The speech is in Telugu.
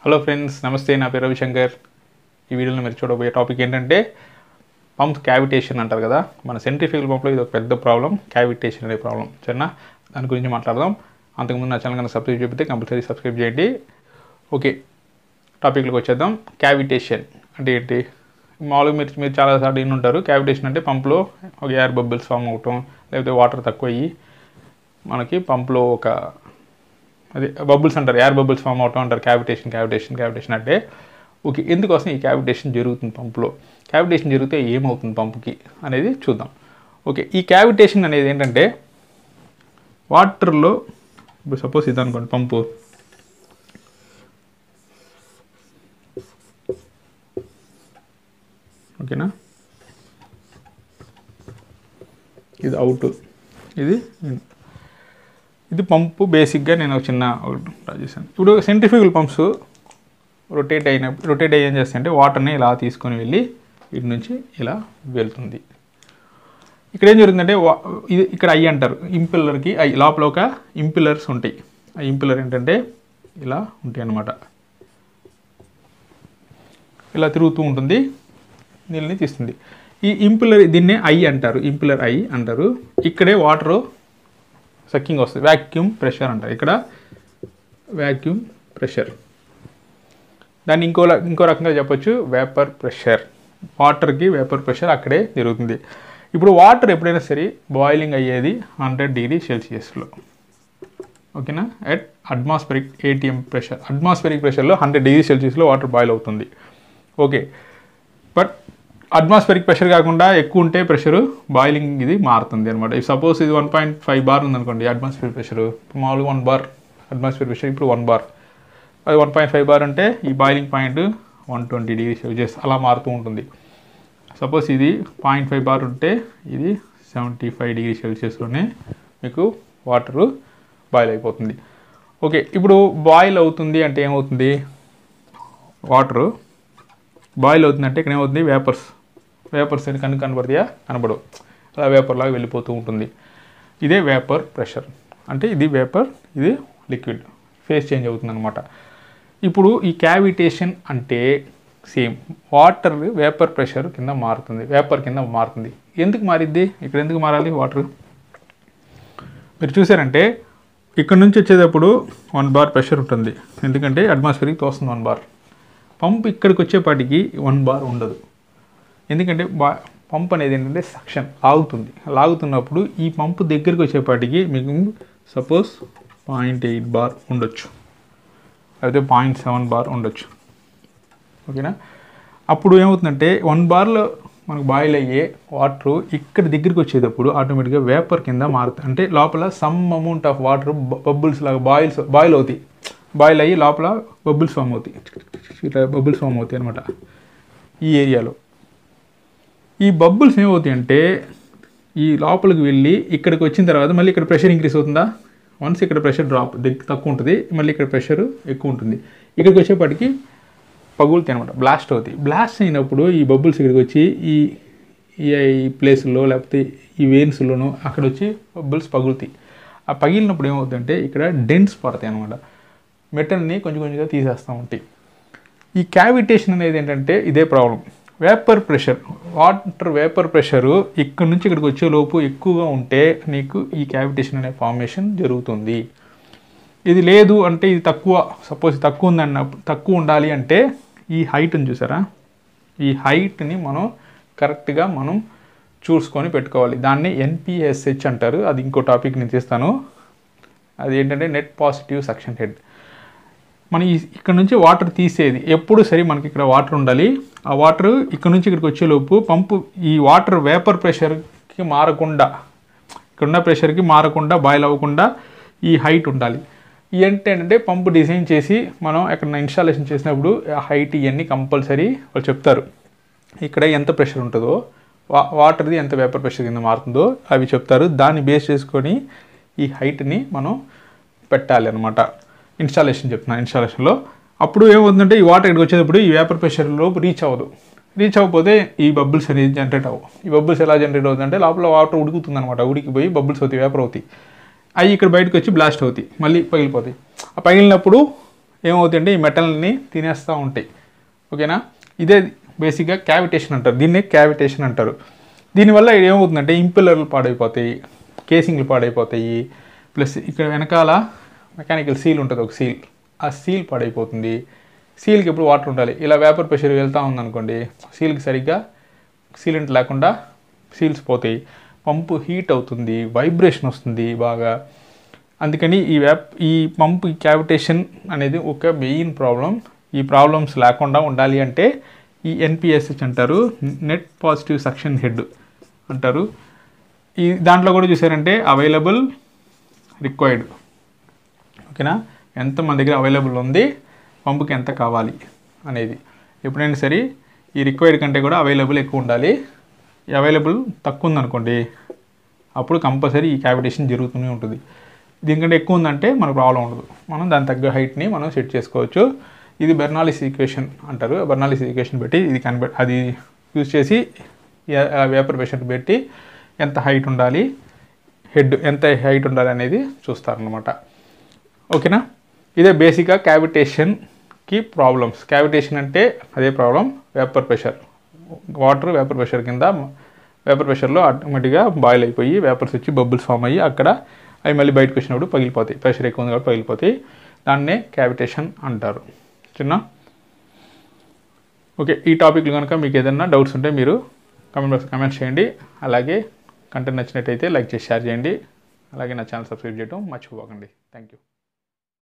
హలో ఫ్రెండ్స్ నమస్తే నా పేరు రవిశంకర్ ఈ వీడియోలో మీరు చూడబోయే టాపిక్ ఏంటంటే పంప్ క్యావిటేషన్ అంటారు కదా మన సెంట్రిఫ్యూగల్ పంప్లో ఇది ఒక పెద్ద ప్రాబ్లం క్యావిటేషన్ అనే ప్రాబ్లం సరేనా దాని గురించి మాట్లాడదాం అంతకుముందు నా ఛానల్ కనుక సబ్స్క్రైబ్ చెప్తే కంపల్సరీ సబ్స్క్రైబ్ చేయండి ఓకే టాపిక్లోకి వచ్చేద్దాం క్యావిటేషన్ అంటే ఏంటి మామూలుగా మీరు మీరు చాలాసార్లు విని ఉంటారు క్యావిటేషన్ అంటే పంప్లో ఒక ఎయిర్ బబుల్స్ ఫామ్ అవటం లేకపోతే వాటర్ తక్కువ అయ్యి మనకి పంప్లో ఒక అదే బబుల్స్ అంటారు ఎయిర్ బబుల్స్ ఫామ్ అవటం అంటారు క్యావిటేషన్ క్యావిటేషన్ క్యావిటేషన్ అంటే ఓకే ఎందుకోసం ఈ క్యావిటేషన్ జరుగుతుంది పంపులో క్యావిటేషన్ జరిగితే ఏమవుతుంది పంపుకి అనేది చూద్దాం ఓకే ఈ క్యావిటేషన్ అనేది ఏంటంటే వాటర్లో ఇప్పుడు సపోజ్ ఇది అనుకోండి పంపు ఓకేనా ఇది అవుట్ ఇది in. ఇది పంపు బేసిక్గా నేను ఒక చిన్న ఒకటి డ్రా చేశాను ఇప్పుడు సెంట్రిఫ్యూగల్ పంప్స్ రొటేట్ అయినప్పుడు రొటేట్ అయ్యి ఏం చేస్తాయంటే వాటర్ని ఇలా తీసుకొని వెళ్ళి ఇటు నుంచి ఇలా వెళ్తుంది ఇక్కడ ఏం జరుగుతుందంటే వా- ఇది ఇక్కడ ఐ అంటారు ఇంపిల్లర్కి ఐ లోపల ఒక ఇంపిల్లర్స్ ఉంటాయి ఆ ఇంపిల్లర్ ఏంటంటే ఇలా ఉంటాయి అన్నమాట ఇలా తిరుగుతూ ఉంటుంది నీళ్ళని తీస్తుంది ఈ ఇంపిల్లర్ దీన్నే ఐ అంటారు ఇంపిల్లర్ ఐ అంటారు ఇక్కడే వాటరు సక్కింగ్ వస్తుంది వ్యాక్యూమ్ ప్రెషర్ అంటారు ఇక్కడ వ్యాక్యూమ్ ప్రెషర్ దాన్ని ఇంకో ల- ఇంకో రకంగా చెప్పొచ్చు వేపర్ ప్రెషర్ వాటర్కి వేపర్ ప్రెషర్ అక్కడే జరుగుతుంది ఇప్పుడు వాటర్ ఎప్పుడైనా సరే బాయిలింగ్ అయ్యేది హండ్రెడ్ డిగ్రీ సెల్సియస్లో ఓకేనా at atmospheric ATM pressure atmospheric ప్రెషర్లో హండ్రెడ్ డిగ్రీ సెల్సియస్లో వాటర్ బాయిల్ అవుతుంది ఓకే బట్ అట్మాస్ఫెరిక్ ప్రెషర్ కాకుండా ఎక్కువ ఉంటే ప్రెషర్ బాయిలింగ్ ఇది మారుతుంది అనమాట సపోజ్ ఇది వన్ పాయింట్ ఫైవ్ బార్ ఉందనుకోండి అట్మాస్ఫియర్ ప్రెషర్ మామూలుగా వన్ బార్ అట్మాస్ఫియర్ ప్రెషర్ ఇప్పుడు వన్ బార్ అది వన్ పాయింట్ ఫైవ్ బార్ అంటే ఈ boiling point one twenty degree Celsius అలా మారుతూ ఉంటుంది సపోజ్ ఇది పాయింట్ ఫైవ్ బార్ ఉంటే ఇది సెవెంటీ ఫైవ్ డిగ్రీ సెల్సియస్లోనే మీకు వాటరు బాయిల్ అయిపోతుంది ఓకే ఇప్పుడు బాయిల్ అవుతుంది అంటే ఏమవుతుంది వాటరు బాయిల్ అవుతుందంటే ఇక్కడ ఏమవుతుంది వేపర్స్ వేపర్స్ అని కనుక కనబడతాయా కనబడవు అలా వేపర్ లాగా వెళ్ళిపోతూ ఉంటుంది ఇదే వేపర్ ప్రెషర్ అంటే ఇది వేపర్ ఇది లిక్విడ్ ఫేస్ చేంజ్ అవుతుంది అనమాట ఇప్పుడు ఈ క్యావిటేషన్ అంటే సేమ్ వాటర్ వేపర్ ప్రెషర్ కింద మారుతుంది వేపర్ కింద మారుతుంది ఎందుకు మారిద్ది ఇక్కడ ఎందుకు మారాలి వాటర్ మీరు చూసారంటే ఇక్కడ నుంచి వచ్చేటప్పుడు వన్ బార్ ప్రెషర్ ఉంటుంది ఎందుకంటే అట్మాస్ఫియర్కి తోస్తుంది వన్ బార్ పంప్ ఇక్కడికి వచ్చేపాటికి వన్ బార్ ఉండదు ఎందుకంటే బా పంప్ అనేది ఏంటంటే సక్షన్ లాగుతుంది లాగుతున్నప్పుడు ఈ పంపు దగ్గరికి వచ్చేపాటికి మీకు సపోజ్ పాయింట్ ఎయిట్ బార్ ఉండొచ్చు అయితే పాయింట్ సెవెన్ బార్ ఉండొచ్చు ఓకేనా అప్పుడు ఏమవుతుందంటే వన్ బార్లో మనకు బాయిల్ అయ్యే వాటర్ ఇక్కడ దగ్గరికి వచ్చేటప్పుడు ఆటోమేటిక్గా వేపర్ కింద మారుతుంది అంటే లోపల some amount of water bubbles లాగా బాయిల్స్ బాయిల్ అవుతాయి బాయిల్ అయ్యి లోపల బబుల్స్ ఫామ్ అవుతాయి ఇట్లా బబుల్స్ ఫామ్ అవుతాయి అనమాట ఈ ఏరియాలో ఈ బబుల్స్ ఏమవుతాయి అంటే ఈ లోపలికి వెళ్ళి ఇక్కడికి వచ్చిన తర్వాత మళ్ళీ ఇక్కడ ప్రెషర్ ఇంక్రీస్ అవుతుందా వన్స్ ఇక్కడ ప్రెషర్ డ్రాప్ తక్కువ ఉంటుంది మళ్ళీ ఇక్కడ ప్రెషర్ ఎక్కువ ఉంటుంది ఇక్కడికి వచ్చేప్పటికి పగులుతాయి అనమాట బ్లాస్ట్ అవుతాయి బ్లాస్ట్ అయినప్పుడు ఈ బబుల్స్ ఇక్కడికి వచ్చి ఈ ఈ ఈ ప్లేస్లో లేకపోతే ఈ వెయిన్స్లోనూ అక్కడ వచ్చి బబుల్స్ పగులుతాయి ఆ పగిలినప్పుడు ఏమవుతుందంటే ఇక్కడ డెన్స్ పడతాయి అనమాట మెటల్ని కొంచెం కొంచెంగా తీసేస్తూ ఉంటాయి ఈ క్యావిటేషన్ అనేది ఏంటంటే ఇదే problem vapour pressure water vapour pressure ఇక్కడ నుంచి ఇక్కడికి వచ్చే లోపు ఎక్కువగా ఉంటే నీకు ఈ క్యావిటేషన్ అనే ఫార్మేషన్ జరుగుతుంది ఇది లేదు అంటే ఇది తక్కువ సపోజ్ తక్కువ ఉందన్న తక్కువ ఉండాలి అంటే ఈ హైట్ని చూసారా ఈ హైట్ని మనం కరెక్ట్గా మనం చూసుకొని పెట్టుకోవాలి దాన్ని ఎన్పిఎస్హెచ్ అంటారు అది ఇంకో టాపిక్ నేను తీస్తాను అది ఏంటంటే నెట్ పాజిటివ్ సక్షన్ హెడ్ మనం ఈ ఇక్కడ నుంచి వాటర్ తీసేది ఎప్పుడు సరే మనకి ఇక్కడ వాటర్ ఉండాలి ఆ వాటర్ ఇక్కడ నుంచి ఇక్కడికి వచ్చేలోపు పంపు ఈ వాటర్ వేపర్ ప్రెషర్కి మారకుండా ఇక్కడున్న ప్రెషర్కి మారకుండా బాయిల్ అవ్వకుండా ఈ హైట్ ఉండాలి ఈ ఏంటంటే పంపు డిజైన్ చేసి మనం ఎక్కడ ఇన్స్టాలేషన్ చేసినప్పుడు ఆ హైట్ ఇవన్నీ కంపల్సరీ వాళ్ళు చెప్తారు ఇక్కడ ఎంత ప్రెషర్ ఉంటుందో వా వాటర్ది ఎంత వేపర్ ప్రెషర్ కింద మారుతుందో అవి చెప్తారు దాన్ని బేస్ చేసుకొని ఈ హైట్ని మనం పెట్టాలి అనమాట ఇన్స్టాలేషన్ చెప్తున్నాను ఇన్స్టాలేషన్లో అప్పుడు ఏమవుతుందంటే ఈ వాటర్ ఇక్కడికి వచ్చేటప్పుడు ఈ వేపర్ ప్రెషర్లో రీచ్ అవ్వదు రీచ్ అవ్వకపోతే ఈ బబుల్స్ అనేది జనరేట్ అవ్వవు ఈ బబుల్స్ ఎలా జనరేట్ అవుతుందంటే లోపల వాటర్ ఉడుకుతుంది అనమాట ఉడికిపోయి బబుల్స్ అవుతాయి వేపర్ అవుతాయి అవి ఇక్కడ బయటకు వచ్చి బ్లాస్ట్ అవుతాయి మళ్ళీ పగిలిపోతాయి ఆ పగిలినప్పుడు ఏమవుతుందంటే ఈ మెటల్ని తినేస్తూ ఉంటాయి ఓకేనా ఇదే బేసిక్గా క్యావిటేషన్ అంటారు దీన్నే క్యావిటేషన్ అంటారు దీనివల్ల ఏమవుతుందంటే ఇంపిల్లర్లు పాడైపోతాయి కేసింగ్లు పాడైపోతాయి ప్లస్ ఇక్కడ వెనకాల మెకానికల్ సీల్ ఉంటుంది ఒక సీల్ ఆ సీల్ పాడైపోతుంది సీల్కి ఎప్పుడు వాటర్ ఉండాలి ఇలా వేపర్ ప్రెషర్ వెళ్తూ ఉందనుకోండి సీల్కి సరిగ్గా సీలెంట్ లేకుండా సీల్స్ పోతాయి పంపు హీట్ అవుతుంది వైబ్రేషన్ వస్తుంది బాగా అందుకని ఈ వ్యాప్ ఈ పంప్ క్యావిటేషన్ అనేది ఒక మెయిన్ ప్రాబ్లం ఈ ప్రాబ్లమ్స్ లేకుండా ఉండాలి అంటే ఈ ఎన్పిఎస్హెచ్ అంటారు నెట్ పాజిటివ్ సక్షన్ హెడ్ అంటారు ఈ దాంట్లో కూడా చూసారంటే అవైలబుల్ రిక్వైర్డ్ ఓకేనా ఎంత మన దగ్గర అవైలబుల్ ఉంది పంపుకి ఎంత కావాలి అనేది ఎప్పుడైనా సరే ఈ రిక్వైర్డ్ కంటే కూడా అవైలబుల్ ఎక్కువ ఉండాలి ఈ అవైలబుల్ తక్కువ ఉందనుకోండి అప్పుడు కంపల్సరీ ఈ క్యావిటేషన్ జరుగుతూనే ఉంటుంది దీనికంటే ఎక్కువ ఉందంటే మనకు ప్రాబ్లం ఉండదు మనం దాని తగ్గ హైట్ని మనం సెట్ చేసుకోవచ్చు ఇది బెర్నాలిస్ ఈక్వేషన్ అంటారు బెర్నాలిస్ ఈక్వేషన్ పెట్టి ఇది కనిపె అది యూజ్ చేసి వేపర్ పేషెంట్ పెట్టి ఎంత హైట్ ఉండాలి హెడ్ ఎంత హైట్ ఉండాలి అనేది చూస్తారనమాట ఓకేనా ఇదే బేసిక్గా క్యావిటేషన్కి ప్రాబ్లమ్స్ క్యావిటేషన్ అంటే అదే problem vapour pressure water vapour pressure కింద వేపర్ ప్రెషర్లో ఆటోమేటిక్గా బాయిల్ అయిపోయి వేపర్స్ వచ్చి బబుల్స్ ఫామ్ అయ్యి అక్కడ అవి మళ్ళీ బయటకు వచ్చినప్పుడు పగిలిపోతాయి ప్రెషర్ ఎక్కువ ఉంది కాబట్టి పగిలిపోతాయి దాన్నే క్యావిటేషన్ అంటారు చిన్న ఓకే ఈ టాపిక్లు కనుక మీకు ఏదైనా డౌట్స్ ఉంటే మీరు కామెంట్ బాక్స్ కామెంట్ చేయండి అలాగే కంటెంట్ నచ్చినట్టయితే లైక్ చేసి షేర్ చేయండి అలాగే నా ఛానల్ సబ్స్క్రైబ్ చేయడం మర్చిపోకండి థ్యాంక్ యూ